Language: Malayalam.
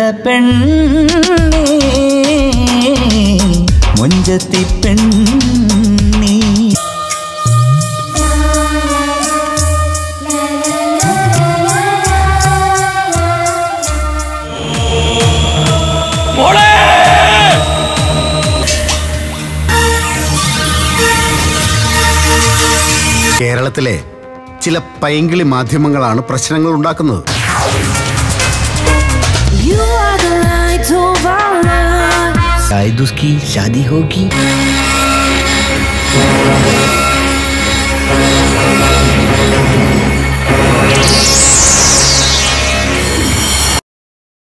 പെണ്ണേ മുഞ്ചത്തി പെണ്ണേ കേരളത്തിലെ ചില പൈങ്കിളി മാധ്യമങ്ങളാണ് പ്രശ്നങ്ങൾ ഉണ്ടാക്കുന്നത് You are the light of our lives. शायद उसकी शादी होगी